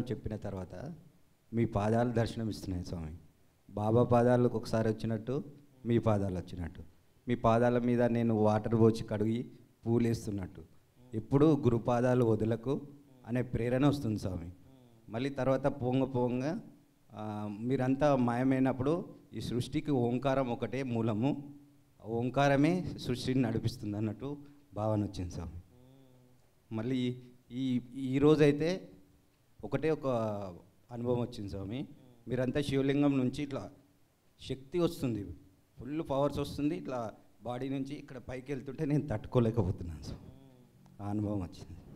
చెప్పిన తర్వాత మీ పాదాలు దర్శనం ఇస్తున్నాయి స్వామి బాబా పాదాలకు ఒకసారి వచ్చినట్టు మీ పాదాలు వచ్చినట్టు మీ పాదాల మీద నేను వాటర్ పోసి కడిగి పూలు వేస్తున్నట్టు ఎప్పుడు గురు పాదాలు వదలకు అనే ప్రేరణ వస్తుంది స్వామి మళ్ళీ తర్వాత పోంగ పోంగ ఆ, మీరంతా మాయమైనప్పుడు ఈ సృష్టికి ఓంకారం ఒకటే మూలము ఆ ఓంకారమే సృష్టిని నడిపిస్తుంది అన్నట్టు భావన వచ్చింది స్వామి మళ్ళీ ఈ ఈ రోజైతే ఒకటే ఒక అనుభవం వచ్చింది స్వామి మీరంతా శివలింగం నుంచి ఇట్లా శక్తి వస్తుంది ఫుల్ పవర్స్ వస్తుంది ఇట్లా బాడీ నుంచి ఇక్కడ పైకి వెళ్తుంటే నేను తట్టుకోలేకపోతున్నాను స్వామి ఆ అనుభవం వచ్చింది